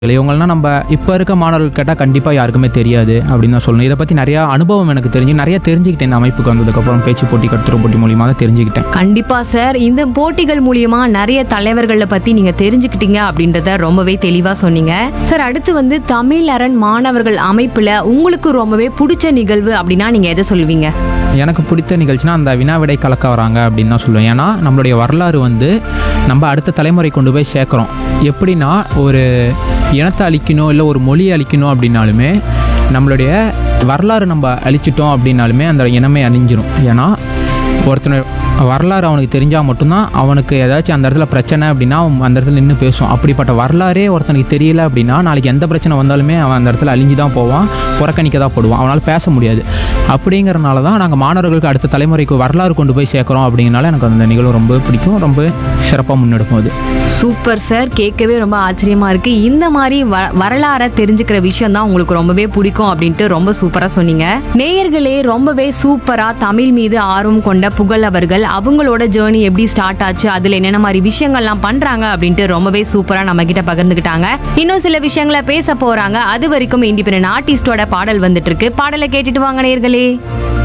இவங்கெல்லாம் நம்ம இப்போ இருக்க மாணவர்கள் கேட்டால் கண்டிப்பாக யாருக்குமே தெரியாது அப்படின்னு தான் சொல்லணும் இதை பற்றி நிறையா அனுபவம் எனக்கு தெரிஞ்சு நிறைய தெரிஞ்சுக்கிட்டேன் இந்த அமைப்புக்கு வந்ததுக்கப்புறம் பேச்சு போட்டி கட்டுரை போட்டி மூலியமாக தான் தெரிஞ்சுக்கிட்டேன் கண்டிப்பா சார் இந்த போட்டிகள் மூலியமா நிறைய தலைவர்களை பத்தி நீங்க தெரிஞ்சுக்கிட்டீங்க அப்படின்றத ரொம்பவே தெளிவா சொன்னீங்க சார் அடுத்து வந்து தமிழ் அரண் மாணவர்கள் அமைப்புல உங்களுக்கு ரொம்பவே பிடிச்ச நிகழ்வு அப்படின்னா நீங்க எதை சொல்லுவீங்க எனக்கு பிடித்த நிகழ்ச்சினா அந்த வினா விடை கலக்க வராங்க அப்படின்னு தான் சொல்லுவேன் ஏன்னா நம்மளுடைய வரலாறு வந்து நம்ம அடுத்த தலைமுறை கொண்டு போய் சேர்க்குறோம் எப்படின்னா ஒரு இனத்தை அழிக்கணும் இல்லை ஒரு மொழியை அழிக்கணும் அப்படின்னாலுமே நம்மளுடைய வரலாறு நம்ம அழிச்சிட்டோம் அப்படின்னாலுமே அந்த இனமே அழிஞ்சிரும் ஏன்னா ஒருத்தனை வரலாறு அவனுக்கு தெரிஞ்சால் மட்டும்தான் அவனுக்கு ஏதாச்சும் அந்த இடத்துல பிரச்சனை அப்படின்னா அவன் அந்த இடத்துல நின்று பேசும் அப்படிப்பட்ட வரலாறே ஒருத்தனுக்கு தெரியல அப்படின்னா நாளைக்கு எந்த பிரச்சனை வந்தாலுமே அவன் அந்த இடத்துல அழிஞ்சு தான் போவான் புறக்கணிக்க தான் போடுவான் அவனால் பேச முடியாது அப்படிங்கிறனால தான் நாங்கள் மாணவர்களுக்கு அடுத்த தலைமுறைக்கு வரலாறு கொண்டு போய் சேர்க்குறோம் அப்படிங்கிறனால எனக்கு அந்த நிகழ்வு ரொம்ப பிடிக்கும் ரொம்ப சிறப்பாக முன்னெடுக்கும் அது சூப்பர் சார் கேட்கவே ரொம்ப ஆச்சரியமா இருக்கு இந்த மாதிரி வ- வரலாறை தெரிஞ்சுக்கிற விஷயம் தான் உங்களுக்கு ரொம்பவே பிடிக்கும் அப்படின்ட்டு ரொம்ப சூப்பரா சொன்னீங்க நேயர்களே ரொம்பவே சூப்பரா தமிழ் மீது ஆர்வம் கொண்ட புகழ் அவர்கள் அவங்களோட ஜேர்னி எப்படி ஸ்டார்ட் ஆச்சு அதுல என்னென்ன மாதிரி விஷயங்கள்லாம் பண்றாங்க அப்படின்ட்டு ரொம்பவே சூப்பரா நம்ம கிட்ட பகிர்ந்துக்கிட்டாங்க இன்னும் சில விஷயங்களை பேச போறாங்க அது வரைக்கும் இண்டிபெண்டன்ட் ஆர்டிஸ்டோட பாடல் வந்துட்டு இருக்கு பாடலை கேட்டுட்டு வாங்க நேயர்களே